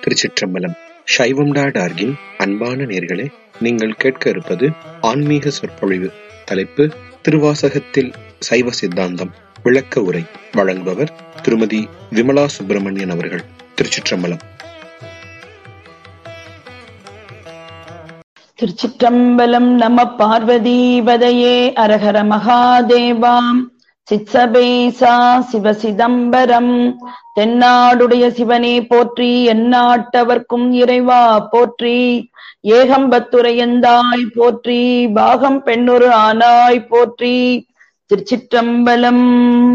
திருச்சிற்றம்பலம் சைவம் டாட் ஆர்கின் அன்பான நேர்களே நீங்கள் கேட்க இருப்பது ஆன்மீக சொற்பொழிவு தலைப்பு திருவாசகத்தில் சைவ சித்தாந்தம் விளக்க உரை வழங்குபவர் திருமதி விமலா சுப்பிரமணியன் அவர்கள் திருச்சிற்றம்பலம் திருச்சிற்றம்பலம் நம பார்வதீபதையே அரஹர மகாதேவாம் சித்சபேசா சிவ சிதம்பரம் தென்னாடுடைய சிவனே போற்றி எந்நாட்டவர்க்கும் இறைவா போற்றி ஏகம்பத்துரையந்தாய் போற்றி பாகம் பெண்ணொரு ஆனாய் போற்றி திருச்சிற்றம்பலம்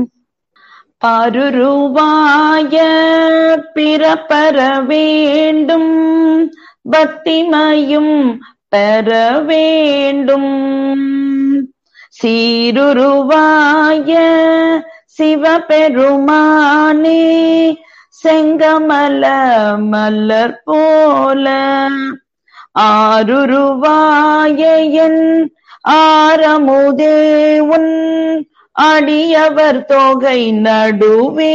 பாருருவாய பிறப்பர வேண்டும் பக்திமயும் பெற வேண்டும் சீருருவாய சிவபெருமானே செங்கமல மலர் போல ஆருருவாய என் ஆரமுதே உன் அடியவர் தொகை நடுவே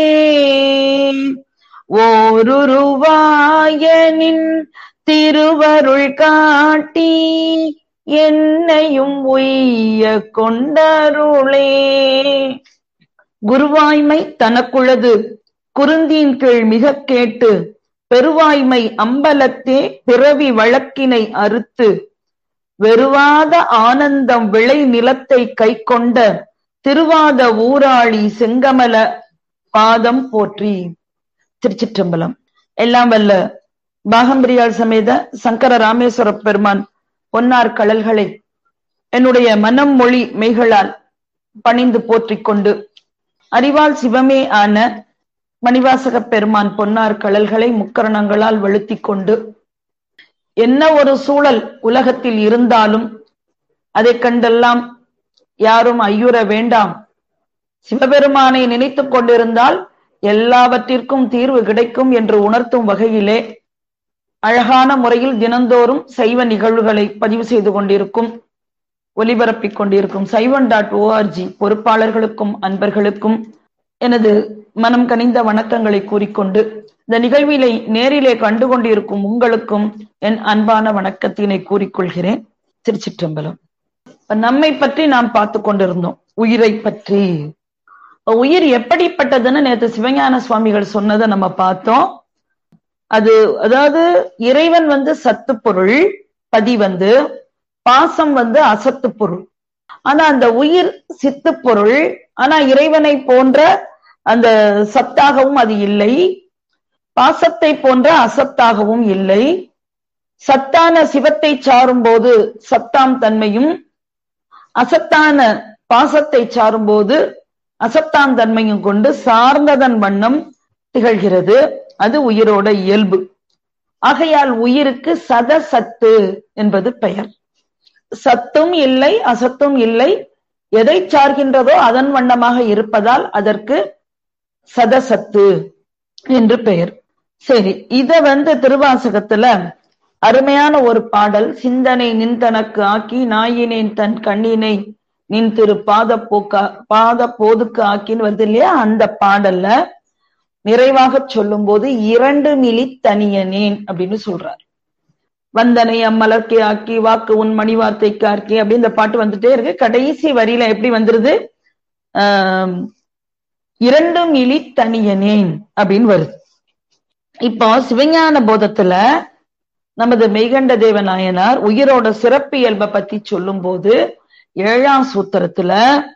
ஓருருவாயனின் திருவருள் காட்டி என்னையும் உய்ய கொண்டருளே குருவாய்மை தனக்குள்ளது குருந்தியின் கீழ் மிக கேட்டு பெருவாய்மை அம்பலத்தே பிறவி வழக்கினை அறுத்து வெறுவாத ஆனந்தம் விளை நிலத்தை கை கொண்ட திருவாத ஊராளி செங்கமல பாதம் போற்றி திருச்சிற்றம்பலம் எல்லாம் வல்ல பாகம்பிரியாள் சமேத சங்கர ராமேஸ்வர பெருமான் பொன்னார் கடல்களை என்னுடைய மனம் மொழி மெய்களால் பணிந்து போற்றிக் கொண்டு அறிவால் சிவமே ஆன மணிவாசக பெருமான் பொன்னார் கடல்களை முக்கரணங்களால் வெளுத்திக் கொண்டு என்ன ஒரு சூழல் உலகத்தில் இருந்தாலும் அதை கண்டெல்லாம் யாரும் ஐயுற வேண்டாம் சிவபெருமானை நினைத்துக் கொண்டிருந்தால் எல்லாவற்றிற்கும் தீர்வு கிடைக்கும் என்று உணர்த்தும் வகையிலே அழகான முறையில் தினந்தோறும் சைவ நிகழ்வுகளை பதிவு செய்து கொண்டிருக்கும் ஒலிபரப்பிக் கொண்டிருக்கும் சைவன் டாட் ஓஆர்ஜி பொறுப்பாளர்களுக்கும் அன்பர்களுக்கும் எனது மனம் கனிந்த வணக்கங்களை கூறிக்கொண்டு இந்த நிகழ்விலை நேரிலே கண்டு கொண்டிருக்கும் உங்களுக்கும் என் அன்பான வணக்கத்தினை கூறிக்கொள்கிறேன் திருச்சிற்றம்பலம் நம்மை பற்றி நாம் பார்த்து கொண்டிருந்தோம் உயிரை பற்றி உயிர் எப்படிப்பட்டதுன்னு நேற்று சிவஞான சுவாமிகள் சொன்னதை நம்ம பார்த்தோம் அது அதாவது இறைவன் வந்து சத்து பொருள் பதி வந்து பாசம் வந்து அசத்து பொருள் ஆனா அந்த உயிர் சித்து பொருள் ஆனா இறைவனை போன்ற அந்த சத்தாகவும் அது இல்லை பாசத்தை போன்ற அசத்தாகவும் இல்லை சத்தான சிவத்தை சாரும் போது சத்தாம் தன்மையும் அசத்தான பாசத்தை சாரும் போது அசத்தாம் தன்மையும் கொண்டு சார்ந்ததன் வண்ணம் திகழ்கிறது அது உயிரோட இயல்பு ஆகையால் உயிருக்கு சத சத்து என்பது பெயர் சத்தும் இல்லை அசத்தும் இல்லை எதை சார்கின்றதோ அதன் வண்ணமாக இருப்பதால் அதற்கு சதசத்து என்று பெயர் சரி இத வந்து திருவாசகத்துல அருமையான ஒரு பாடல் சிந்தனை நின் தனக்கு ஆக்கி நாயினேன் தன் கண்ணினை நின் திரு பாத போக்கா பாத போதுக்கு ஆக்கின்னு வருது இல்லையா அந்த பாடல்ல நிறைவாக சொல்லும் போது இரண்டு மிலி தனியனேன் அப்படின்னு சொல்றார் வந்தனை அம்மலர்க்கே ஆக்கி வாக்கு உன் மணி வார்த்தைக்கு ஆக்கி அப்படி இந்த பாட்டு வந்துட்டே இருக்கு கடைசி வரியில எப்படி வந்துருது ஆஹ் இரண்டு மிலி தனியனேன் அப்படின்னு வருது இப்போ சிவஞான போதத்துல நமது மெய்கண்ட தேவ நாயனார் உயிரோட சிறப்பு இயல்பை பத்தி சொல்லும் போது ஏழாம் சூத்திரத்துல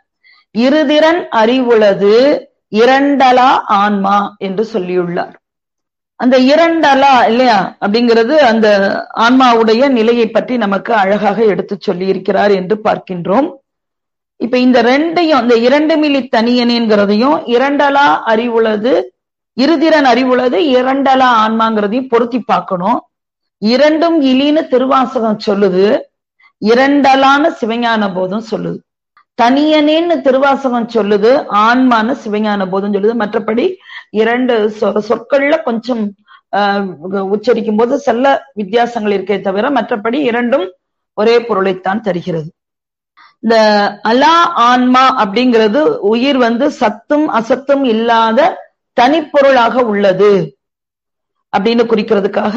இருதிறன் அறிவுளது இரண்டலா ஆன்மா என்று சொல்லியுள்ளார் அந்த இரண்டலா இல்லையா அப்படிங்கிறது அந்த ஆன்மாவுடைய நிலையை பற்றி நமக்கு அழகாக எடுத்து சொல்லி இருக்கிறார் என்று பார்க்கின்றோம் இப்ப இந்த ரெண்டையும் இந்த இரண்டு மில்லி தனியனேங்கிறதையும் இரண்டலா அறிவுள்ளது இருதிறன் அறிவுள்ளது இரண்டலா ஆன்மாங்கிறதையும் பொருத்தி பார்க்கணும் இரண்டும் இலின்னு திருவாசகம் சொல்லுது இரண்டலான சிவஞான போதும் சொல்லுது தனியனேன்னு திருவாசகம் சொல்லுது ஆன்மான்னு சிவஞான போதும் சொல்லுது மற்றபடி இரண்டு சொற்கள்ல கொஞ்சம் உச்சரிக்கும் போது செல்ல வித்தியாசங்கள் இருக்கே தவிர மற்றபடி இரண்டும் ஒரே பொருளைத்தான் தருகிறது இந்த அலா ஆன்மா அப்படிங்கிறது உயிர் வந்து சத்தும் அசத்தும் இல்லாத தனிப்பொருளாக உள்ளது அப்படின்னு குறிக்கிறதுக்காக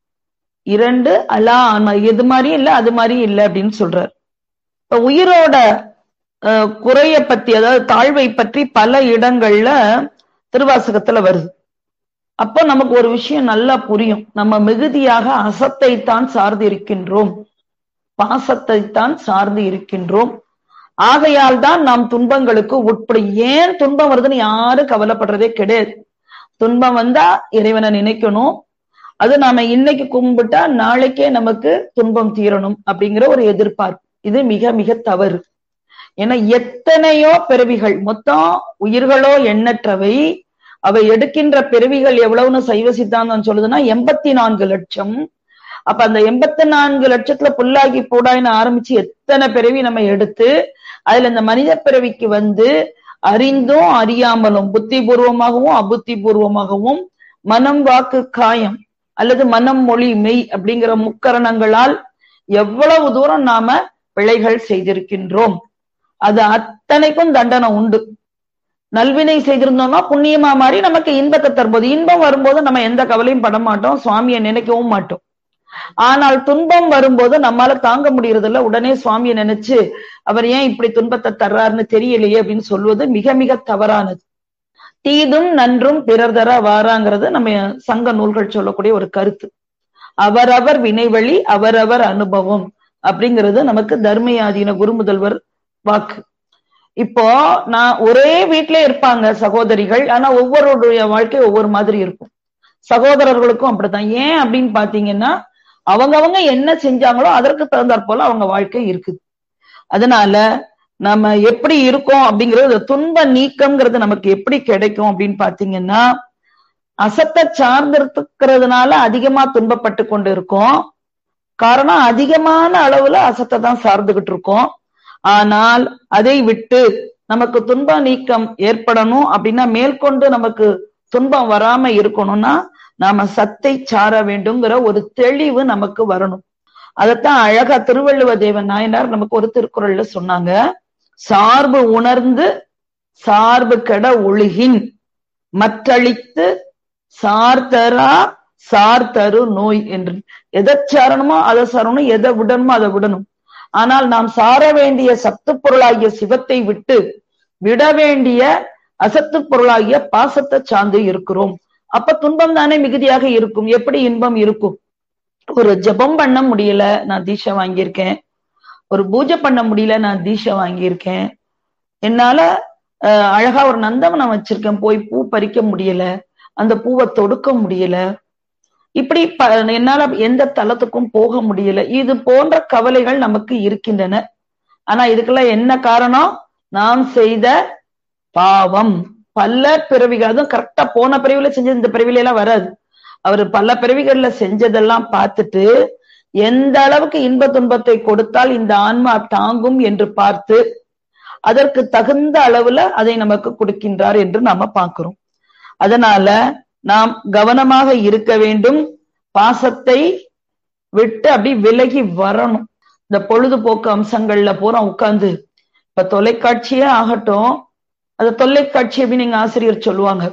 இரண்டு அலா ஆன்மா இது மாதிரியும் இல்லை அது மாதிரியும் இல்லை அப்படின்னு சொல்றார் இப்ப உயிரோட அஹ், குறைய பத்தி அதாவது தாழ்வை பற்றி பல இடங்கள்ல திருவாசகத்துல வருது அப்போ நமக்கு ஒரு விஷயம் நல்லா புரியும் நம்ம மிகுதியாக அசத்தை தான் சார்ந்து இருக்கின்றோம் பாசத்தை தான் சார்ந்து இருக்கின்றோம் ஆகையால் தான் நாம் துன்பங்களுக்கு உட்படும் ஏன் துன்பம் வருதுன்னு யாரும் கவலைப்படுறதே கிடையாது துன்பம் வந்தா இறைவனை நினைக்கணும் அது நாம இன்னைக்கு கும்பிட்டா நாளைக்கே நமக்கு துன்பம் தீரணும் அப்படிங்கிற ஒரு எதிர்பார்ப்பு இது மிக மிக தவறு ஏன்னா எத்தனையோ பிறவிகள் மொத்தம் உயிர்களோ எண்ணற்றவை அவை எடுக்கின்ற பிறவிகள் எவ்வளவுன்னு சைவ சித்தாந்தம் சொல்லுதுன்னா எண்பத்தி நான்கு லட்சம் அப்ப அந்த எண்பத்தி நான்கு லட்சத்துல புல்லாகி பூடாயின்னு ஆரம்பிச்சு எத்தனை பிறவி நம்ம எடுத்து அதுல இந்த மனித பிறவிக்கு வந்து அறிந்தும் அறியாமலும் புத்தி பூர்வமாகவும் அபுத்தி பூர்வமாகவும் மனம் வாக்கு காயம் அல்லது மனம் மொழி மெய் அப்படிங்கிற முக்கரணங்களால் எவ்வளவு தூரம் நாம பிழைகள் செய்திருக்கின்றோம் அது அத்தனைக்கும் தண்டனை உண்டு நல்வினை செய்திருந்தோம்னா புண்ணியமா மாறி நமக்கு இன்பத்தை தரும்போது இன்பம் வரும்போது நம்ம எந்த கவலையும் பட மாட்டோம் சுவாமியை நினைக்கவும் மாட்டோம் ஆனால் துன்பம் வரும்போது நம்மால தாங்க முடியறது இல்ல உடனே சுவாமியை நினைச்சு அவர் ஏன் இப்படி துன்பத்தை தர்றாருன்னு தெரியலையே அப்படின்னு சொல்வது மிக மிக தவறானது தீதும் நன்றும் பிறர் தர வாராங்கிறது நம்ம சங்க நூல்கள் சொல்லக்கூடிய ஒரு கருத்து அவரவர் வினைவழி அவரவர் அனுபவம் அப்படிங்கிறது நமக்கு தர்மயாதீன குருமுதல்வர் வாக்கு இப்போ நான் ஒரே வீட்ல இருப்பாங்க சகோதரிகள் ஆனா ஒவ்வொருடைய வாழ்க்கை ஒவ்வொரு மாதிரி இருக்கும் சகோதரர்களுக்கும் அப்படித்தான் ஏன் அப்படின்னு பாத்தீங்கன்னா அவங்கவங்க என்ன செஞ்சாங்களோ அதற்கு தகுந்தாற் போல அவங்க வாழ்க்கை இருக்குது அதனால நம்ம எப்படி இருக்கோம் அப்படிங்கிறது துன்ப நீக்கம்ங்கிறது நமக்கு எப்படி கிடைக்கும் அப்படின்னு பாத்தீங்கன்னா அசத்தை சார்ந்திருக்கிறதுனால அதிகமா துன்பப்பட்டு கொண்டு இருக்கோம் காரணம் அதிகமான அளவுல அசத்தை தான் சார்ந்துகிட்டு இருக்கோம் ஆனால் அதை விட்டு நமக்கு துன்ப நீக்கம் ஏற்படணும் அப்படின்னா மேற்கொண்டு நமக்கு துன்பம் வராம இருக்கணும்னா நாம சத்தை சார வேண்டும்ங்கிற ஒரு தெளிவு நமக்கு வரணும் அதத்தான் அழகா திருவள்ளுவ தேவன் நாயனார் நமக்கு ஒரு திருக்குறள்ல சொன்னாங்க சார்பு உணர்ந்து சார்பு கெட ஒழுகின் மற்றளித்து சார்தரா சார்தரு நோய் என்று எதை சாரணுமோ அதை சாரணும் எதை விடணுமோ அதை விடணும் ஆனால் நாம் சார வேண்டிய சத்து பொருளாகிய சிவத்தை விட்டு விட வேண்டிய அசத்து பொருளாகிய பாசத்தை சார்ந்து இருக்கிறோம் அப்ப துன்பம் தானே மிகுதியாக இருக்கும் எப்படி இன்பம் இருக்கும் ஒரு ஜெபம் பண்ண முடியல நான் தீட்சை வாங்கியிருக்கேன் ஒரு பூஜை பண்ண முடியல நான் தீட்சை வாங்கியிருக்கேன் என்னால அஹ், அழகா ஒரு நந்தவனம் வச்சிருக்கேன் போய் பூ பறிக்க முடியல அந்த பூவை தொடுக்க முடியல இப்படி ப- என்னால எந்த தளத்துக்கும் போக முடியல இது போன்ற கவலைகள் நமக்கு இருக்கின்றன ஆனா இதுக்கெல்லாம் என்ன காரணம் நாம் செய்த பாவம் பல பிறவிகள் அதுவும் கரெக்டா போன பிறவில செஞ்சது இந்த பிறவில எல்லாம் வராது அவர் பல பிறவிகள்ல செஞ்சதெல்லாம் பார்த்துட்டு எந்த அளவுக்கு இன்ப துன்பத்தை கொடுத்தால் இந்த ஆன்மா தாங்கும் என்று பார்த்து அதற்கு தகுந்த அளவுல அதை நமக்கு கொடுக்கின்றார் என்று நாம பார்க்கிறோம் அதனால நாம் கவனமாக இருக்க வேண்டும் பாசத்தை விட்டு அப்படி விலகி வரணும் இந்த பொழுதுபோக்கு அம்சங்கள்ல பூரா உட்கார்ந்து இப்ப தொலைக்காட்சியே ஆகட்டும் அது தொலைக்காட்சி அப்படின்னு எங்க ஆசிரியர் சொல்லுவாங்க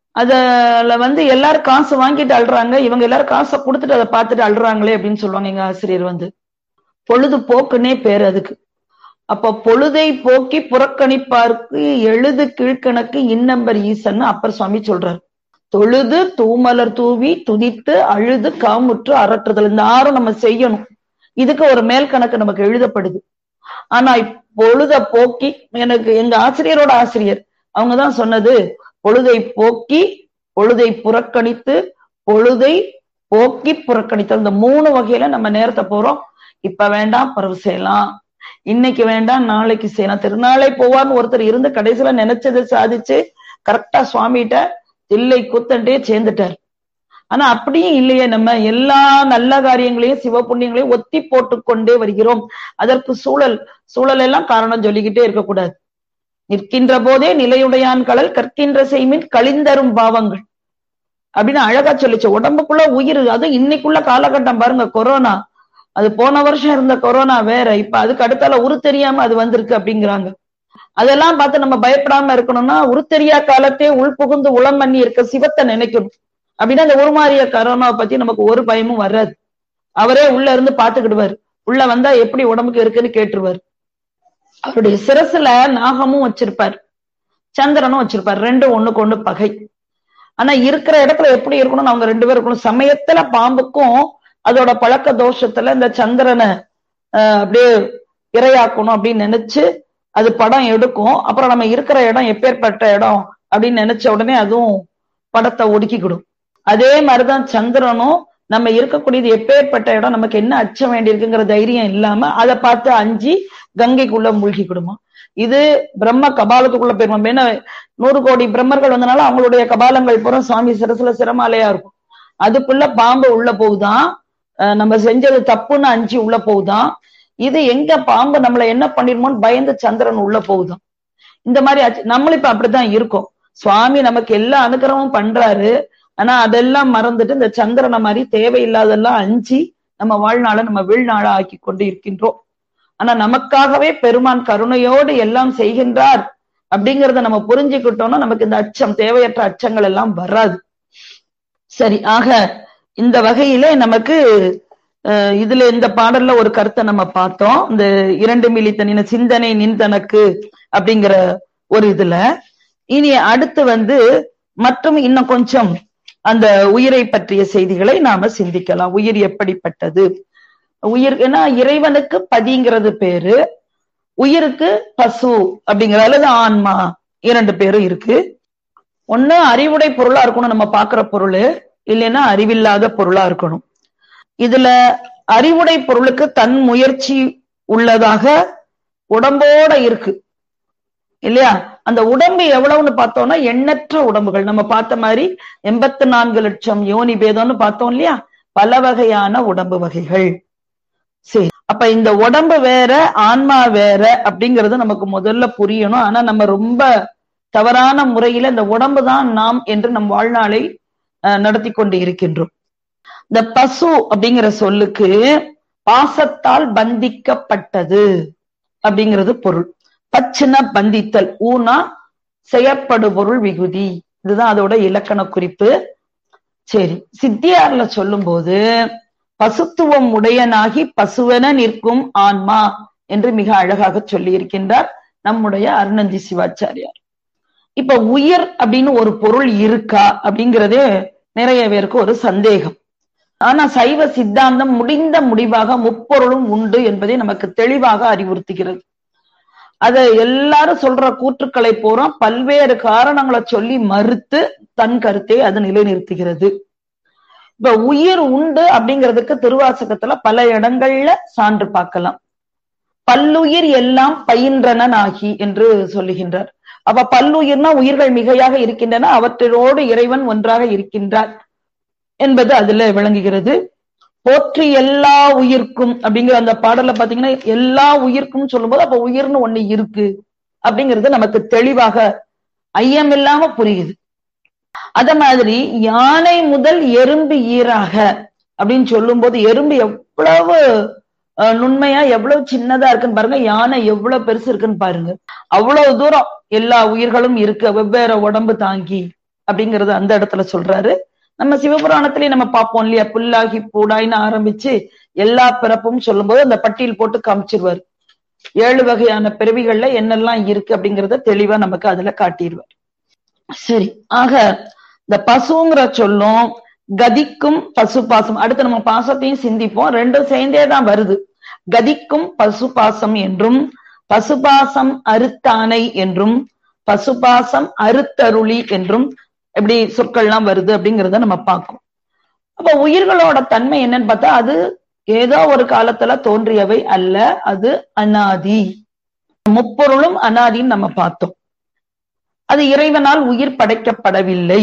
அதுல வந்து எல்லாரும் காசு வாங்கிட்டு அழுறாங்க இவங்க எல்லாரும் காசை கொடுத்துட்டு அதை பார்த்துட்டு அழுறாங்களே அப்படின்னு சொல்லுவாங்க எங்க ஆசிரியர் வந்து பொழுதுபோக்குன்னே பேர் அதுக்கு அப்ப பொழுதை போக்கி புறக்கணிப்பார்க்கு எழுது கீழ்கணக்கு இன்னம்பர் ஈசன்னு அப்பர் சுவாமி சொல்றாரு தொழுது தூமலர் தூவி துதித்து அழுது காமுற்று அரற்றுதல் இந்த ஆறும் நம்ம செய்யணும் இதுக்கு ஒரு மேல் கணக்கு நமக்கு எழுதப்படுது ஆனா பொழுத போக்கி எனக்கு எங்க ஆசிரியரோட ஆசிரியர் அவங்கதான் சொன்னது பொழுதை போக்கி பொழுதை புறக்கணித்து பொழுதை போக்கி புறக்கணித்தல் இந்த மூணு வகையில நம்ம நேரத்தை போறோம் இப்ப வேண்டாம் பரவு செய்யலாம் இன்னைக்கு வேண்டாம் நாளைக்கு செய்யலாம் திருநாளை போவார்னு ஒருத்தர் இருந்து கடைசியில நினைச்சதை சாதிச்சு கரெக்டா சுவாமிகிட்ட தில்லை குத்தண்டே சேர்ந்துட்டார் ஆனா அப்படியும் இல்லையே நம்ம எல்லா நல்ல காரியங்களையும் சிவ புண்ணியங்களையும் ஒத்தி போட்டு கொண்டே வருகிறோம் அதற்கு சூழல் சூழல் எல்லாம் காரணம் சொல்லிக்கிட்டே இருக்கக்கூடாது நிற்கின்ற போதே நிலையுடையான் கடல் கற்கின்ற செய்மின் கழிந்தரும் பாவங்கள் அப்படின்னு அழகா சொல்லிச்சு உடம்புக்குள்ள உயிர் அதுவும் இன்னைக்குள்ள காலகட்டம் பாருங்க கொரோனா அது போன வருஷம் இருந்த கொரோனா வேற இப்ப அதுக்கு அடுத்தால உரு தெரியாம அது வந்திருக்கு அப்படிங்கிறாங்க அதெல்லாம் பார்த்து நம்ம பயப்படாம இருக்கணும்னா உருத்தெரியா காலத்தே உள்புகுந்து உளம் பண்ணி இருக்க சிவத்தை நினைக்கணும் அப்படின்னா அந்த உருமாறிய கரோனாவை பத்தி நமக்கு ஒரு பயமும் வராது அவரே உள்ள இருந்து பாத்துக்கிடுவார் உள்ள வந்தா எப்படி உடம்புக்கு இருக்குன்னு கேட்டுருவார் அவருடைய சிரசுல நாகமும் வச்சிருப்பார் சந்திரனும் வச்சிருப்பார் ரெண்டும் ஒண்ணுக்கு ஒண்ணு பகை ஆனா இருக்கிற இடத்துல எப்படி இருக்கணும் அவங்க ரெண்டு பேரும் இருக்கணும் சமயத்துல பாம்புக்கும் அதோட பழக்க தோஷத்துல இந்த சந்திரனை அப்படியே இரையாக்கணும் அப்படின்னு நினைச்சு அது படம் எடுக்கும் அப்புறம் நம்ம இருக்கிற இடம் எப்பேற்பட்ட இடம் அப்படின்னு நினைச்ச உடனே அதுவும் படத்தை ஒடுக்கிக்கிடும் அதே மாதிரிதான் சந்திரனும் நம்ம இருக்கக்கூடியது எப்பேற்பட்ட இடம் நமக்கு என்ன அச்சம் வேண்டியிருக்குங்கிற தைரியம் இல்லாம அதை பார்த்து அஞ்சி கங்கைக்குள்ள மூழ்கிக்கிடுமா இது பிரம்ம கபாலத்துக்குள்ள போயிருவோம் ஏன்னா நூறு கோடி பிரம்மர்கள் வந்தனால அவங்களுடைய கபாலங்கள் பூரா சுவாமி சிரசுல சிரமாலையா இருக்கும் அதுக்குள்ள பாம்பு உள்ள போகுதான் நம்ம செஞ்சது தப்புன்னு அஞ்சு உள்ள போகுதான் இது எங்க பாம்பு நம்மள என்ன பண்ணிருமோன்னு பயந்து சந்திரன் உள்ள போகுதான் இந்த மாதிரி நம்மளும் இப்ப அப்படித்தான் இருக்கோம் சுவாமி நமக்கு எல்லா அனுகிரகமும் பண்றாரு ஆனா அதெல்லாம் மறந்துட்டு இந்த சந்திரனை மாதிரி தேவையில்லாதெல்லாம் அஞ்சு நம்ம வாழ்நாளை நம்ம வீழ்நாளா ஆக்கி கொண்டு இருக்கின்றோம் ஆனா நமக்காகவே பெருமான் கருணையோடு எல்லாம் செய்கின்றார் அப்படிங்கறத நம்ம புரிஞ்சுக்கிட்டோம்னா நமக்கு இந்த அச்சம் தேவையற்ற அச்சங்கள் எல்லாம் வராது சரி ஆக இந்த வகையில நமக்கு இதுல இந்த பாடல்ல ஒரு கருத்தை நம்ம பார்த்தோம் இந்த இரண்டு மில்லி தனின சிந்தனை நின்தனக்கு அப்படிங்கிற ஒரு இதுல இனி அடுத்து வந்து மற்றும் இன்னும் கொஞ்சம் அந்த உயிரை பற்றிய செய்திகளை நாம சிந்திக்கலாம் உயிர் எப்படிப்பட்டது உயிர் ஏன்னா இறைவனுக்கு பதிங்கிறது பேரு உயிருக்கு பசு அப்படிங்கிற அல்லது ஆன்மா இரண்டு பேரும் இருக்கு ஒண்ணு அறிவுடை பொருளா இருக்கணும் நம்ம பாக்குற பொருள் இல்லைன்னா அறிவில்லாத பொருளா இருக்கணும் இதுல அறிவுடை பொருளுக்கு தன் முயற்சி உள்ளதாக உடம்போட இருக்கு இல்லையா அந்த உடம்பு எவ்வளவுன்னு பார்த்தோம்னா எண்ணற்ற உடம்புகள் நம்ம பார்த்த மாதிரி எண்பத்தி நான்கு லட்சம் யோனி பேதம்னு பார்த்தோம் இல்லையா பல வகையான உடம்பு வகைகள் சரி அப்ப இந்த உடம்பு வேற ஆன்மா வேற அப்படிங்கறது நமக்கு முதல்ல புரியணும் ஆனா நம்ம ரொம்ப தவறான முறையில இந்த உடம்பு தான் நாம் என்று நம் வாழ்நாளை நடத்தி கொண்டு இருக்கின்றோம் இந்த பசு அப்படிங்கிற சொல்லுக்கு பாசத்தால் பந்திக்கப்பட்டது அப்படிங்கிறது பொருள் பச்சின பந்தித்தல் ஊனா செயற்படு பொருள் விகுதி இதுதான் அதோட இலக்கண குறிப்பு சரி சித்தியார்ல சொல்லும் போது பசுத்துவம் உடையனாகி பசுவென நிற்கும் ஆன்மா என்று மிக அழகாக சொல்லி இருக்கின்றார் நம்முடைய அருணந்தி சிவாச்சாரியார் இப்ப உயிர் அப்படின்னு ஒரு பொருள் இருக்கா அப்படிங்கிறதே நிறைய பேருக்கு ஒரு சந்தேகம் ஆனா சைவ சித்தாந்தம் முடிந்த முடிவாக முப்பொருளும் உண்டு என்பதை நமக்கு தெளிவாக அறிவுறுத்துகிறது அத எல்லாரும் சொல்ற கூற்றுக்களை பூரா பல்வேறு காரணங்களை சொல்லி மறுத்து தன் கருத்தை அது நிலைநிறுத்துகிறது இப்ப உயிர் உண்டு அப்படிங்கிறதுக்கு திருவாசகத்துல பல இடங்கள்ல சான்று பார்க்கலாம் பல்லுயிர் எல்லாம் பயின்றனன் ஆகி என்று சொல்லுகின்றார் அப்ப பல்லுயிர்னா உயிர்கள் மிகையாக இருக்கின்றன அவற்றோடு இறைவன் ஒன்றாக இருக்கின்றார் என்பது அதுல விளங்குகிறது போற்றி எல்லா உயிர்க்கும் அப்படிங்கிற அந்த பாடல்ல பாத்தீங்கன்னா எல்லா உயிர்க்கும் சொல்லும்போது அப்ப உயிர்னு ஒண்ணு இருக்கு அப்படிங்கிறது நமக்கு தெளிவாக ஐயம் இல்லாம புரியுது அத மாதிரி யானை முதல் எறும்பு ஈராக அப்படின்னு சொல்லும் போது எறும்பு எவ்வளவு நுண்மையா எவ்வளவு சின்னதா இருக்குன்னு பாருங்க யானை எவ்வளவு பெருசு இருக்குன்னு பாருங்க அவ்வளவு தூரம் எல்லா உயிர்களும் இருக்கு வெவ்வேறு உடம்பு தாங்கி அப்படிங்கறது அந்த இடத்துல சொல்றாரு நம்ம சிவபுராணத்திலேயே நம்ம பார்ப்போம் இல்லையா புல்லாகி பூடாயின்னு ஆரம்பிச்சு எல்லா பிறப்பும் சொல்லும்போது அந்த பட்டியல் போட்டு காமிச்சிருவாரு ஏழு வகையான பிறவிகள்ல என்னெல்லாம் இருக்கு அப்படிங்கறத தெளிவா நமக்கு அதுல காட்டிடுவார் சரி ஆக இந்த பசுங்கிற சொல்லும் கதிக்கும் பசு பாசம் அடுத்து நம்ம பாசத்தையும் சிந்திப்போம் ரெண்டும் சேர்ந்தே தான் வருது கதிக்கும் பசு பாசம் என்றும் பசுபாசம் அறுத்தானை என்றும் பசுபாசம் அறுத்தருளி என்றும் எப்படி சொற்கள்லாம் வருது அப்படிங்கிறத நம்ம பார்க்கும் அப்ப உயிர்களோட தன்மை என்னன்னு பார்த்தா அது ஏதோ ஒரு காலத்துல தோன்றியவை அல்ல அது அனாதி முப்பொருளும் அனாதின்னு நம்ம பார்த்தோம் அது இறைவனால் உயிர் படைக்கப்படவில்லை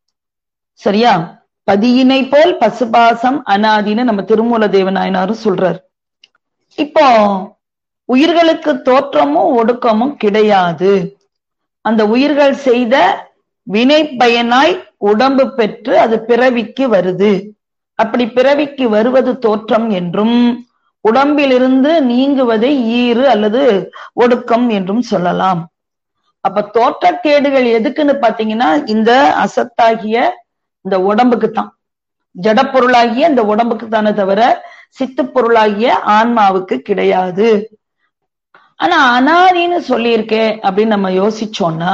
சரியா பதியினை போல் பசுபாசம் அனாதின்னு நம்ம திருமூல தேவநாயனாரும் சொல்றார் இப்போ உயிர்களுக்கு தோற்றமும் ஒடுக்கமும் கிடையாது அந்த உயிர்கள் செய்த வினை பயனாய் உடம்பு பெற்று அது பிறவிக்கு வருது அப்படி பிறவிக்கு வருவது தோற்றம் என்றும் உடம்பிலிருந்து நீங்குவதை ஈறு அல்லது ஒடுக்கம் என்றும் சொல்லலாம் அப்ப தோற்றக்கேடுகள் எதுக்குன்னு பாத்தீங்கன்னா இந்த அசத்தாகிய இந்த உடம்புக்கு தான் ஜடப்பொருளாகிய இந்த உடம்புக்கு தானே தவிர சித்து பொருளாகிய ஆன்மாவுக்கு கிடையாது ஆனா அனாதின்னு சொல்லியிருக்கேன் அப்படின்னு நம்ம யோசிச்சோம்னா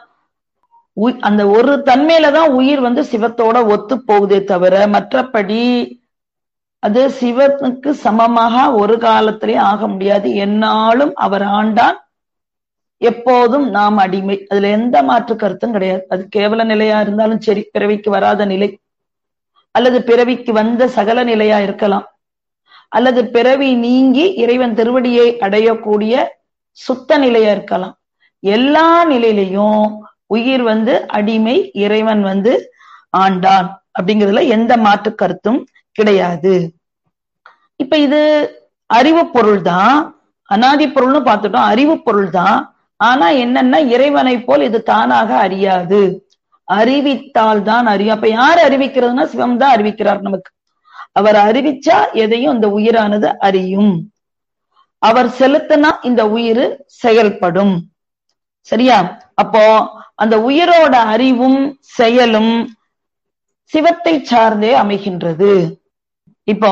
அந்த ஒரு தன்மையில தான் உயிர் வந்து சிவத்தோட ஒத்து போகுதே தவிர மற்றபடி அது சிவனுக்கு சமமாக ஒரு காலத்திலே ஆக முடியாது என்னாலும் அவர் ஆண்டான் எப்போதும் நாம் அடிமை அதுல எந்த மாற்று கருத்தும் கிடையாது அது கேவல நிலையா இருந்தாலும் சரி பிறவிக்கு வராத நிலை அல்லது பிறவிக்கு வந்த சகல நிலையா இருக்கலாம் அல்லது பிறவி நீங்கி இறைவன் திருவடியை அடையக்கூடிய சுத்த நிலையா இருக்கலாம் எல்லா நிலையிலையும் உயிர் வந்து அடிமை இறைவன் வந்து ஆண்டான் அப்படிங்கிறதுல எந்த மாற்று கருத்தும் கிடையாது இப்ப இது அறிவு பொருள் தான் அனாதி பொருள்னு பார்த்துட்டோம் அறிவு பொருள் தான் ஆனா என்னன்னா இறைவனை போல் இது தானாக அறியாது அறிவித்தால் தான் அறியும் அப்ப யார் அறிவிக்கிறதுனா சிவம் தான் அறிவிக்கிறார் நமக்கு அவர் அறிவிச்சா எதையும் இந்த உயிரானது அறியும் அவர் செலுத்தினா இந்த உயிர் செயல்படும் சரியா அப்போ அந்த உயிரோட அறிவும் செயலும் சிவத்தை சார்ந்தே அமைகின்றது இப்போ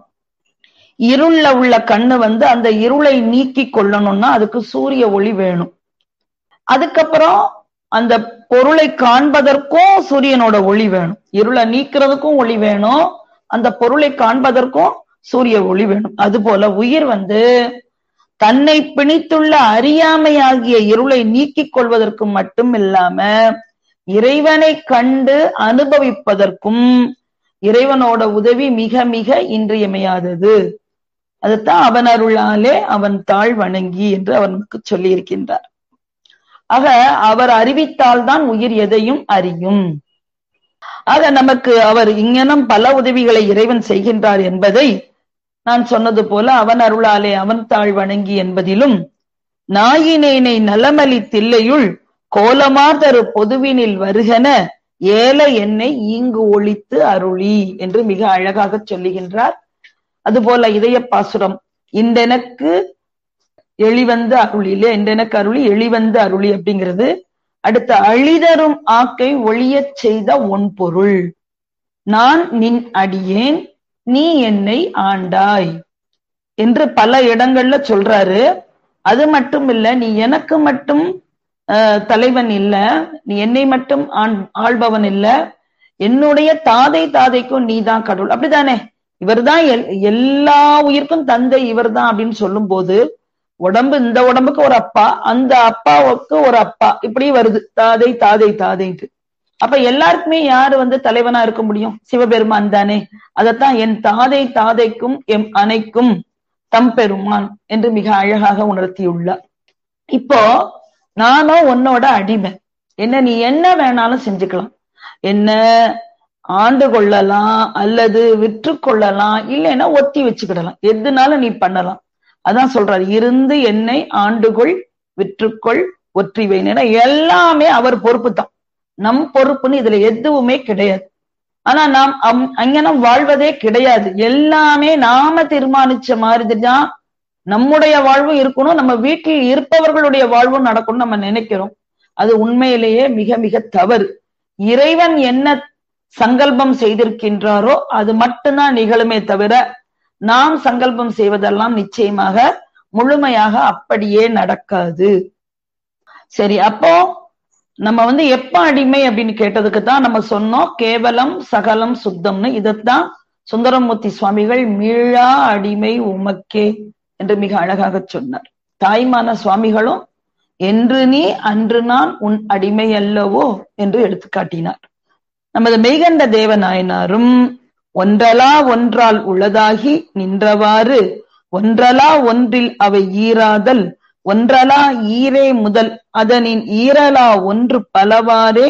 இருள்ல உள்ள கண்ணு வந்து அந்த இருளை நீக்கி கொள்ளணும்னா அதுக்கு சூரிய ஒளி வேணும் அதுக்கப்புறம் அந்த பொருளை காண்பதற்கும் சூரியனோட ஒளி வேணும் இருளை நீக்கிறதுக்கும் ஒளி வேணும் அந்த பொருளை காண்பதற்கும் சூரிய ஒளி வேணும் அது போல உயிர் வந்து தன்னை பிணித்துள்ள அறியாமையாகிய இருளை நீக்கிக் கொள்வதற்கு மட்டும் இல்லாம இறைவனை கண்டு அனுபவிப்பதற்கும் இறைவனோட உதவி மிக மிக இன்றியமையாதது அதுதான் அவன் அருளாலே அவன் தாழ் வணங்கி என்று அவர் நமக்கு சொல்லி இருக்கின்றார் ஆக அவர் அறிவித்தால்தான் உயிர் எதையும் அறியும் ஆக நமக்கு அவர் இங்கனம் பல உதவிகளை இறைவன் செய்கின்றார் என்பதை நான் சொன்னது போல அவன் அருளாலே அவன் தாழ் வணங்கி என்பதிலும் நாயினேனை நலமலி தில்லையுள் கோலமாதரு பொதுவினில் வருகன ஏல என்னை ஈங்கு ஒழித்து அருளி என்று மிக அழகாக சொல்லுகின்றார் அதுபோல இதய பாசுரம் இன்றெனக்கு எளிவந்த அருளி இல்லையா இன்றெனக்கு அருளி எளிவந்த அருளி அப்படிங்கிறது அடுத்த அழிதரும் ஆக்கை ஒளியச் செய்த ஒன் பொருள் நான் நின் அடியேன் நீ என்னை ஆண்டாய் என்று பல இடங்கள்ல சொல்றாரு அது மட்டும் இல்ல நீ எனக்கு மட்டும் தலைவன் இல்ல நீ என்னை மட்டும் ஆள்பவன் இல்ல என்னுடைய தாதை தாதைக்கும் நீ தான் கடவுள் அப்படிதானே இவர்தான் எல்லா உயிர்க்கும் தந்தை இவர் தான் அப்படின்னு சொல்லும் போது உடம்பு இந்த உடம்புக்கு ஒரு அப்பா அந்த அப்பாவுக்கு ஒரு அப்பா இப்படி வருது தாதை தாதை தாதைன்ட்டு அப்ப எல்லாருக்குமே யாரு வந்து தலைவனா இருக்க முடியும் சிவபெருமான் தானே அதத்தான் என் தாதை தாதைக்கும் எம் அனைக்கும் தம் பெருமான் என்று மிக அழகாக உணர்த்தியுள்ளார் இப்போ நானும் உன்னோட அடிமை என்ன நீ என்ன வேணாலும் செஞ்சுக்கலாம் என்ன ஆண்டு கொள்ளலாம் அல்லது விற்று கொள்ளலாம் இல்லைன்னா ஒத்தி வச்சுக்கிடலாம் எதுனாலும் நீ பண்ணலாம் அதான் சொல்றாரு இருந்து என்னை ஆண்டுகொள் விற்றுக்கொள் ஒற்றி வைனா எல்லாமே அவர் பொறுப்பு தான் நம் பொறுப்புன்னு இதுல எதுவுமே கிடையாது ஆனா நாம் அங்கனம் வாழ்வதே கிடையாது எல்லாமே நாம தீர்மானிச்ச மாதிரிதான் நம்முடைய வாழ்வும் இருக்கணும் நம்ம வீட்டில் இருப்பவர்களுடைய வாழ்வும் நடக்கணும் நம்ம நினைக்கிறோம் அது உண்மையிலேயே மிக மிக தவறு இறைவன் என்ன சங்கல்பம் செய்திருக்கின்றாரோ அது மட்டும்தான் நிகழுமே தவிர நாம் சங்கல்பம் செய்வதெல்லாம் நிச்சயமாக முழுமையாக அப்படியே நடக்காது சரி அப்போ நம்ம வந்து எப்ப அடிமை அப்படின்னு கேட்டதுக்கு தான் நம்ம சொன்னோம் கேவலம் சகலம் சுத்தம்னு இதைத்தான் சுந்தரமூர்த்தி சுவாமிகள் மீளா அடிமை உமக்கே என்று மிக அழகாக சொன்னார் தாய்மான சுவாமிகளும் என்று நீ அன்று நான் உன் அடிமை அல்லவோ என்று எடுத்து காட்டினார் நமது மெய்கண்ட தேவநாயனாரும் ஒன்றலா ஒன்றால் உள்ளதாகி நின்றவாறு ஒன்றலா ஒன்றில் அவை ஈராதல் ஒன்றலா ஈரே முதல் அதனின் ஈரலா ஒன்று பலவாறே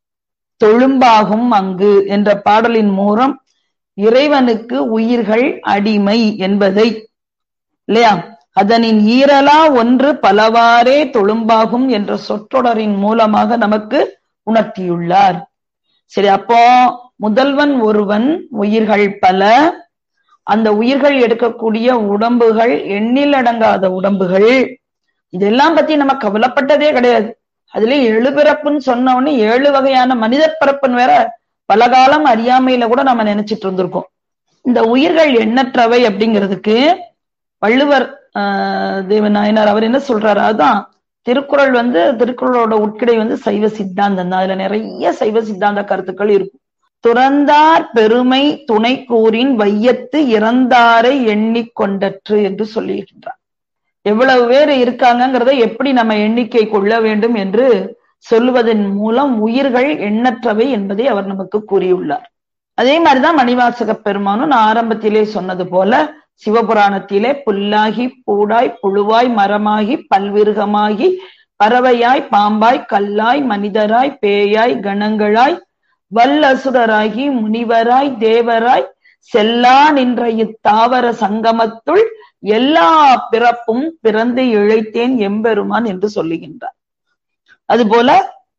தொழும்பாகும் அங்கு என்ற பாடலின் மூலம் இறைவனுக்கு உயிர்கள் அடிமை என்பதை இல்லையா அதனின் ஈரலா ஒன்று பலவாறே தொழும்பாகும் என்ற சொற்றொடரின் மூலமாக நமக்கு உணர்த்தியுள்ளார் சரி அப்போ முதல்வன் ஒருவன் உயிர்கள் பல அந்த உயிர்கள் எடுக்கக்கூடிய உடம்புகள் எண்ணில் அடங்காத உடம்புகள் இதெல்லாம் பத்தி நம்ம கவலைப்பட்டதே கிடையாது அதுல எழு பிறப்புன்னு சொன்ன உடனே ஏழு வகையான மனித பிறப்புன்னு வேற பல காலம் அறியாமையில கூட நம்ம நினைச்சிட்டு இருந்திருக்கோம் இந்த உயிர்கள் எண்ணற்றவை அப்படிங்கிறதுக்கு வள்ளுவர் ஆஹ் தேவ நாயனார் அவர் என்ன சொல்றாரு அதான் திருக்குறள் வந்து திருக்குறளோட உட்கிடை வந்து சைவ சித்தாந்தம் தான் அதுல நிறைய சைவ சித்தாந்த கருத்துக்கள் இருக்கும் துறந்தார் பெருமை துணை கூறின் வையத்து இறந்தாரை எண்ணிக்கொண்டற்று என்று சொல்லியிருக்கின்றார் எவ்வளவு பேர் இருக்காங்கிறத எப்படி நம்ம எண்ணிக்கை கொள்ள வேண்டும் என்று சொல்லுவதன் மூலம் உயிர்கள் எண்ணற்றவை என்பதை அவர் நமக்கு கூறியுள்ளார் அதே மாதிரிதான் மணிவாசக பெருமானும் நான் ஆரம்பத்திலே சொன்னது போல சிவபுராணத்திலே புல்லாகி பூடாய் புழுவாய் மரமாகி பல்விருகமாகி பறவையாய் பாம்பாய் கல்லாய் மனிதராய் பேயாய் கணங்களாய் வல்லசுரராகி முனிவராய் தேவராய் செல்லா நின்ற இத்தாவர சங்கமத்துள் எல்லா பிறப்பும் பிறந்து இழைத்தேன் எம்பெருமான் என்று சொல்லுகின்றார் அதுபோல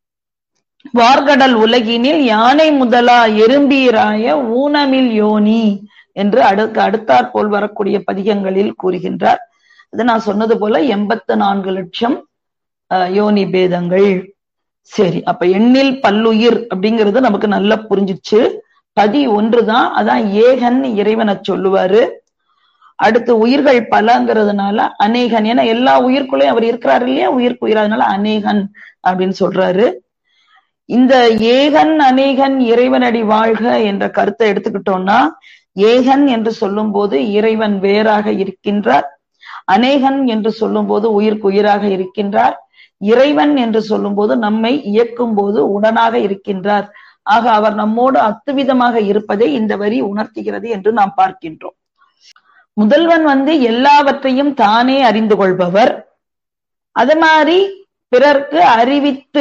வார்கடல் உலகினில் யானை முதலா எறும்பீராய ஊனமில் யோனி என்று அடுக்கு அடுத்தாற் போல் வரக்கூடிய பதிகங்களில் கூறுகின்றார் அது நான் சொன்னது போல எண்பத்து நான்கு லட்சம் யோனி பேதங்கள் சரி அப்ப எண்ணில் பல்லுயிர் அப்படிங்கிறது நமக்கு நல்லா புரிஞ்சிச்சு பதி ஒன்றுதான் அதான் ஏகன் இறைவனை சொல்லுவாரு அடுத்து உயிர்கள் பலங்கிறதுனால அநேகன் ஏன்னா எல்லா உயிர்க்குள்ளேயும் அவர் இருக்கிறாரு இல்லையா உயிர்க்கு உயிர் அதனால அநேகன் அப்படின்னு சொல்றாரு இந்த ஏகன் அநேகன் இறைவனடி வாழ்க என்ற கருத்தை எடுத்துக்கிட்டோம்னா ஏகன் என்று சொல்லும் போது இறைவன் வேறாக இருக்கின்றார் அநேகன் என்று சொல்லும் போது உயிர்க்கு உயிராக இருக்கின்றார் இறைவன் என்று சொல்லும் போது நம்மை இயக்கும் போது உடனாக இருக்கின்றார் ஆக அவர் நம்மோடு அத்துவிதமாக இருப்பதை இந்த வரி உணர்த்துகிறது என்று நாம் பார்க்கின்றோம் முதல்வன் வந்து எல்லாவற்றையும் தானே அறிந்து கொள்பவர் அது மாதிரி பிறர்க்கு அறிவித்து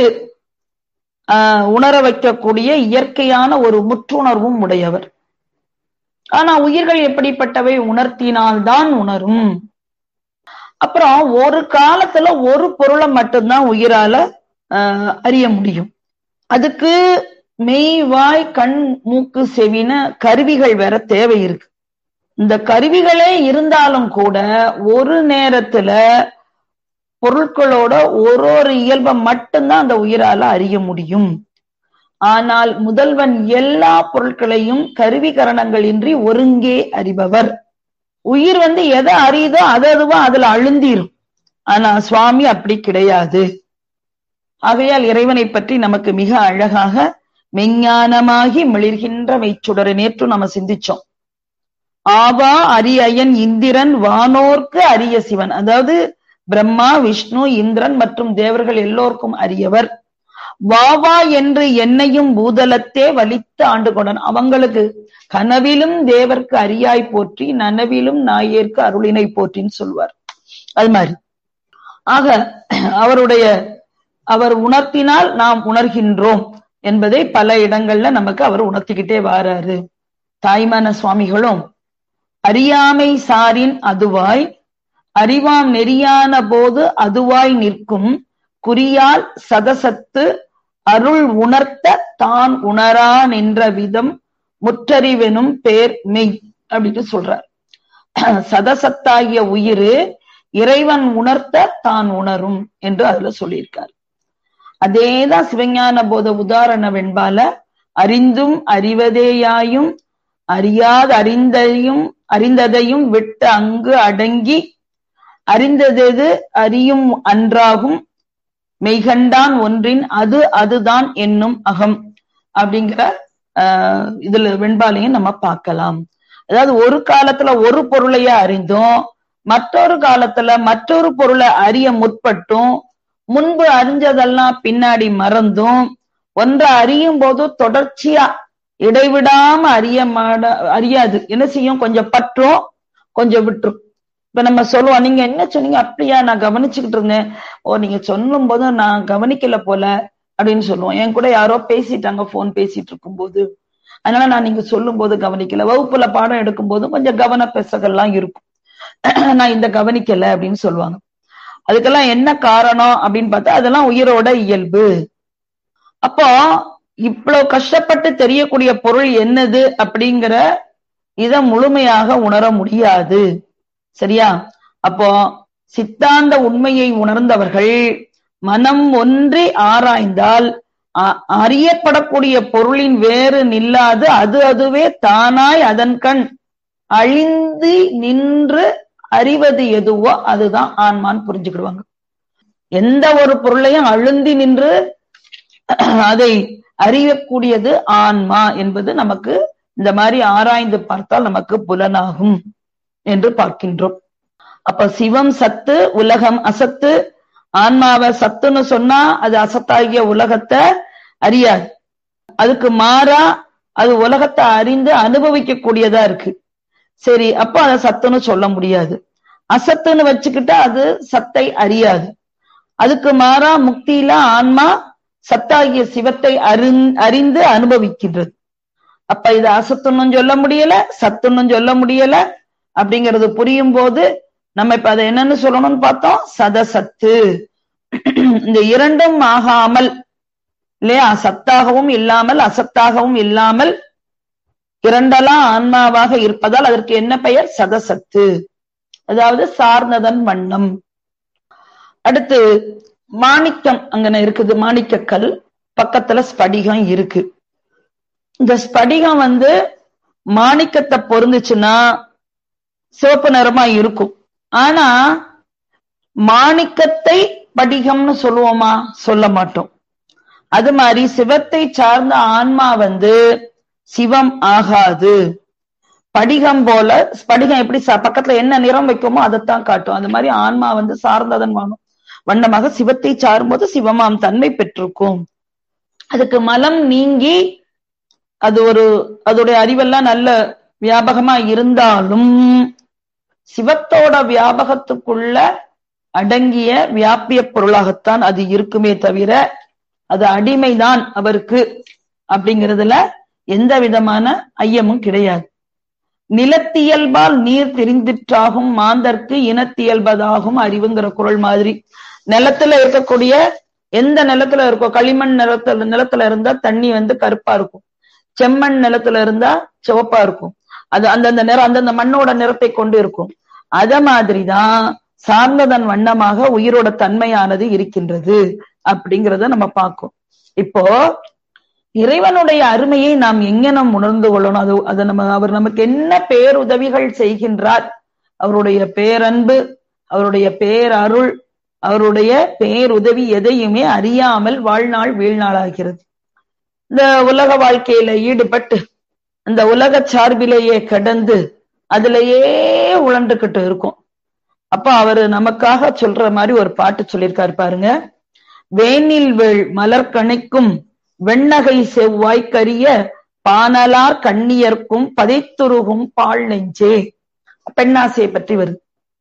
ஆஹ் உணர வைக்கக்கூடிய இயற்கையான ஒரு முற்றுணர்வும் உடையவர் ஆனா உயிர்கள் எப்படிப்பட்டவை உணர்த்தினால்தான் உணரும் அப்புறம் ஒரு காலத்துல ஒரு பொருளை மட்டும்தான் உயிரால ஆஹ் அறிய முடியும் அதுக்கு மெய் வாய் கண் மூக்கு செவின கருவிகள் வேற தேவை இருக்கு இந்த கருவிகளே இருந்தாலும் கூட ஒரு நேரத்துல பொருட்களோட ஒரு ஒரு இயல்பை மட்டும்தான் அந்த உயிரால அறிய முடியும் ஆனால் முதல்வன் எல்லா பொருட்களையும் கருவி கரணங்களின்றி ஒருங்கே அறிபவர் உயிர் வந்து எதை அறியுதோ அது அதுவா அதுல அழுந்திரும் ஆனா சுவாமி அப்படி கிடையாது ஆகையால் இறைவனை பற்றி நமக்கு மிக அழகாக மெஞ்ஞானமாகி மிளிர்கின்ற மெய்ச்சுடரை நேற்று நம்ம சிந்திச்சோம் ஆவா அரியயன் இந்திரன் வானோர்க்கு அரிய சிவன் அதாவது பிரம்மா விஷ்ணு இந்திரன் மற்றும் தேவர்கள் எல்லோருக்கும் அரியவர் வாவா என்று என்னையும் பூதலத்தே வலித்து ஆண்டு கொண்டான் அவங்களுக்கு கனவிலும் தேவர்க்கு அரியாய் போற்றி நனவிலும் நாயேற்கு அருளினை போற்றின்னு சொல்வார் அது மாதிரி ஆக அவருடைய அவர் உணர்த்தினால் நாம் உணர்கின்றோம் என்பதை பல இடங்கள்ல நமக்கு அவர் உணர்த்திக்கிட்டே வாராரு தாய்மான சுவாமிகளும் அறியாமை சாரின் அதுவாய் அறிவாம் நெறியான போது அதுவாய் நிற்கும் குறியால் சதசத்து அருள் உணர்த்த தான் உணரா நின்ற விதம் முற்றறிவெனும் பேர் மெய் அப்படின்னு சொல்றார் சதசத்தாகிய உயிர் இறைவன் உணர்த்த தான் உணரும் என்று அதுல சொல்லியிருக்கார் அதேதான் சிவஞான போத உதாரண வெண்பால அறிந்தும் அறிவதேயாயும் அறியாத அறிந்தையும் அறிந்ததையும் விட்டு அங்கு அடங்கி அறிந்ததெது அறியும் அன்றாகும் மெய்கண்டான் ஒன்றின் அது அதுதான் என்னும் அகம் அப்படிங்கிற ஆஹ் இதுல வெண்பாலையும் நம்ம பார்க்கலாம் அதாவது ஒரு காலத்துல ஒரு பொருளைய அறிந்தோம் மற்றொரு காலத்துல மற்றொரு பொருளை அறிய முற்பட்டும் முன்பு அறிஞ்சதெல்லாம் பின்னாடி மறந்தும் ஒன்றை அறியும் போது தொடர்ச்சியா இடைவிடாம அறிய மாட அறியாது என்ன செய்யும் கொஞ்சம் பற்றும் கொஞ்சம் விட்டுரும் இப்ப நம்ம சொல்லுவோம் நீங்க என்ன சொன்னீங்க அப்படியா நான் கவனிச்சுக்கிட்டு இருந்தேன் ஓ நீங்க சொல்லும் போது நான் கவனிக்கல போல அப்படின்னு சொல்லுவோம் என் கூட யாரோ பேசிட்டாங்க போன் பேசிட்டு இருக்கும் போது அதனால நான் நீங்க சொல்லும் போது கவனிக்கல வகுப்புல பாடம் எடுக்கும் போது கொஞ்சம் கவன பெசகள்லாம் இருக்கும் நான் இந்த கவனிக்கல அப்படின்னு சொல்லுவாங்க அதுக்கெல்லாம் என்ன காரணம் அப்படின்னு பார்த்தா அதெல்லாம் உயிரோட இயல்பு அப்போ இவ்வளவு கஷ்டப்பட்டு தெரியக்கூடிய பொருள் என்னது அப்படிங்கிற இத முழுமையாக உணர முடியாது சரியா அப்போ சித்தாந்த உண்மையை உணர்ந்தவர்கள் மனம் ஒன்றி ஆராய்ந்தால் அ- அறியப்படக்கூடிய பொருளின் வேறு நில்லாது அது அதுவே தானாய் அதன் கண் அழிந்து நின்று அறிவது எதுவோ அதுதான் ஆன்மான்னு புரிஞ்சுக்கிடுவாங்க எந்த ஒரு பொருளையும் அழுந்தி நின்று அதை அறியக்கூடியது ஆன்மா என்பது நமக்கு இந்த மாதிரி ஆராய்ந்து பார்த்தால் நமக்கு புலனாகும் என்று பார்க்கின்றோம் அப்ப சிவம் சத்து உலகம் அசத்து ஆன்மாவை சத்துன்னு சொன்னா அது அசத்தாகிய உலகத்தை அறியாது அதுக்கு மாறா அது உலகத்தை அறிந்து அனுபவிக்க கூடியதா இருக்கு சரி அப்ப அதை சத்துன்னு சொல்ல முடியாது அசத்துன்னு வச்சுக்கிட்டா அது சத்தை அறியாது அதுக்கு மாறா முக்தியில ஆன்மா சத்தாகிய சிவத்தை அறிந் அறிந்து அனுபவிக்கின்றது அப்ப இது அசத்துன்னும் சொல்ல முடியல சத்துன்னும் சொல்ல முடியல அப்படிங்கிறது புரியும் போது நம்ம இப்ப அதை என்னன்னு சொல்லணும்னு பார்த்தோம் சதசத்து இந்த இரண்டும் ஆகாமல் இல்லையா சத்தாகவும் இல்லாமல் அசத்தாகவும் இல்லாமல் இரண்டெல்லாம் ஆன்மாவாக இருப்பதால் அதற்கு என்ன பெயர் சதசத்து அதாவது சார்ந்ததன் வண்ணம் அடுத்து மாணிக்கம் அங்கன இருக்குது மாணிக்கக்கல் பக்கத்துல ஸ்படிகம் இருக்கு இந்த ஸ்படிகம் வந்து மாணிக்கத்தை பொருந்துச்சுன்னா சிவப்பு நிறமா இருக்கும் ஆனா மாணிக்கத்தை படிகம்னு சொல்லுவோமா சொல்ல மாட்டோம் அது மாதிரி சிவத்தை சார்ந்த ஆன்மா வந்து சிவம் ஆகாது படிகம் போல ஸ்படிகம் எப்படி ச- பக்கத்துல என்ன நிறம் வைக்குமோ அதைத்தான் காட்டும் அது மாதிரி ஆன்மா வந்து சார்ந்ததன் வாணும் வண்ணமாக சிவத்தை சாரும்போது சிவமாம் தன்மை பெற்றிருக்கும் அதுக்கு மலம் நீங்கி அது ஒரு அதோடைய அறிவெல்லாம் நல்ல வியாபகமா இருந்தாலும் சிவத்தோட வியாபகத்துக்குள்ள அடங்கிய வியாபிய பொருளாகத்தான் அது இருக்குமே தவிர அது அடிமைதான் அவருக்கு அப்படிங்கிறதுல எந்த விதமான ஐயமும் கிடையாது நிலத்தியல்பால் நீர் தெரிந்திற்றாகும் மாந்தர்க்கு இனத்தியல்பதாகும் அறிவுங்கிற குரல் மாதிரி நிலத்துல இருக்கக்கூடிய எந்த நிலத்துல இருக்கோ களிமண் நிலத்துல நிலத்துல இருந்தா தண்ணி வந்து கருப்பா இருக்கும் செம்மண் நிலத்துல இருந்தா சிவப்பா இருக்கும் அது அந்தந்த நிறம் அந்தந்த மண்ணோட நிறத்தை கொண்டு இருக்கும் அத மாதிரிதான் சார்ந்ததன் வண்ணமாக உயிரோட தன்மையானது இருக்கின்றது அப்படிங்கிறத நம்ம பார்க்கும் இப்போ இறைவனுடைய அருமையை நாம் எங்க நாம் உணர்ந்து கொள்ளணும் அது அது நம்ம அவர் நமக்கு என்ன பேருதவிகள் செய்கின்றார் அவருடைய பேரன்பு அவருடைய பேரருள் அவருடைய பேருதவி எதையுமே அறியாமல் வாழ்நாள் வீழ்நாளாகிறது இந்த உலக வாழ்க்கையில ஈடுபட்டு அந்த உலக சார்பிலேயே கடந்து அதுலயே உழண்டுகிட்டு இருக்கும் அப்ப அவரு நமக்காக சொல்ற மாதிரி ஒரு பாட்டு சொல்லியிருக்காரு பாருங்க வேனில் வேள் மலர் கணைக்கும் வெண்ணகை செவ்வாய் கரிய பானலார் கண்ணியர்க்கும் பதைத்துருகும் பால் நெஞ்சே பெண்ணாசையை பற்றி வருது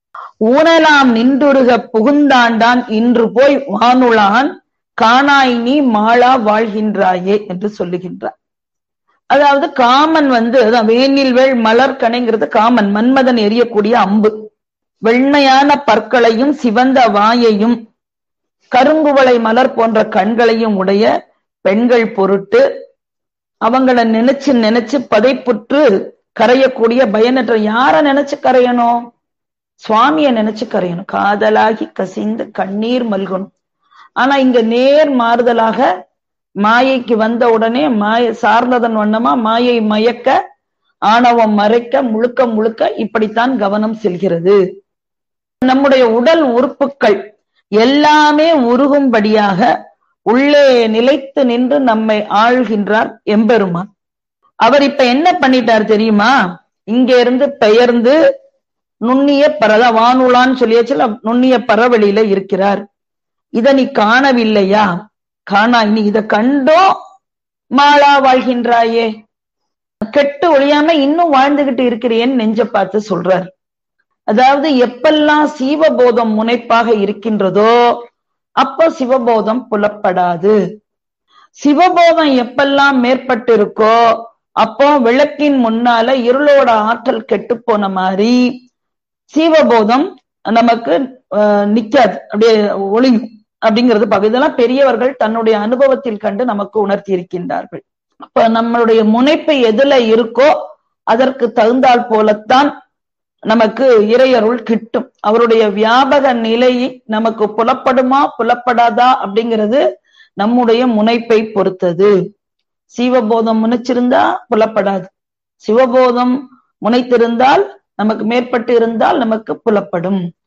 ஊனலாம் நின்றுருக புகுந்தாண்டான் இன்று போய் வானுளான் காணாய் நீ மாளா வாழ்கின்றாயே என்று சொல்லுகின்றார் அதாவது காமன் வந்து அதான் வேனில் வேள் மலர் கணைங்கிறது காமன் மன்மதன் எரியக்கூடிய அம்பு வெண்மையான பற்களையும் சிவந்த வாயையும் கருங்குவளை மலர் போன்ற கண்களையும் உடைய பெண்கள் பொருட்டு அவங்கள நினைச்சு நினைச்சு பதைப்புற்று கரையக்கூடிய பயனற்ற யார நினைச்சு கரையணும் சுவாமிய நினைச்சு கரையணும் காதலாகி கசிந்து கண்ணீர் மல்கணும் ஆனா இங்க நேர் மாறுதலாக மாயைக்கு வந்த உடனே மாய சார்ந்ததன் வண்ணமா மாயை மயக்க ஆணவம் மறைக்க முழுக்க முழுக்க இப்படித்தான் கவனம் செல்கிறது நம்முடைய உடல் உறுப்புகள் எல்லாமே உருகும்படியாக உள்ளே நிலைத்து நின்று நம்மை ஆள்கின்றார் எம்பெருமான் அவர் இப்ப என்ன பண்ணிட்டார் தெரியுமா இங்க இருந்து பெயர்ந்து நுண்ணிய பரத வானுலான்னு சொல்லியாச்சுல நுண்ணிய பரவெளியில இருக்கிறார் இத நீ காணவில்லையா காணா நீ இத கண்டோ மாளா வாழ்கின்றாயே கெட்டு ஒழியாம இன்னும் வாழ்ந்துகிட்டு இருக்கிறேன்னு நெஞ்ச பார்த்து சொல்றார் அதாவது எப்பெல்லாம் சீவபோதம் முனைப்பாக இருக்கின்றதோ அப்ப சிவபோதம் புலப்படாது சிவபோதம் எப்பெல்லாம் மேற்பட்டு இருக்கோ அப்போ விளக்கின் முன்னால இருளோட ஆற்றல் கெட்டு போன மாதிரி சீவபோதம் நமக்கு அஹ், நிக்காது அப்படியே ஒளியும் அப்படிங்கிறது பார்க்க இதெல்லாம் பெரியவர்கள் தன்னுடைய அனுபவத்தில் கண்டு நமக்கு உணர்த்தி இருக்கின்றார்கள் அப்ப நம்மளுடைய முனைப்பு எதுல இருக்கோ அதற்கு தகுந்தால் போலத்தான் நமக்கு இறையருள் கிட்டும் அவருடைய வியாபக நிலை நமக்கு புலப்படுமா புலப்படாதா அப்படிங்கிறது நம்முடைய முனைப்பை பொறுத்தது சிவபோதம் முனைச்சிருந்தா புலப்படாது சிவபோதம் முனைத்திருந்தால் நமக்கு மேற்பட்டு இருந்தால் நமக்கு புலப்படும்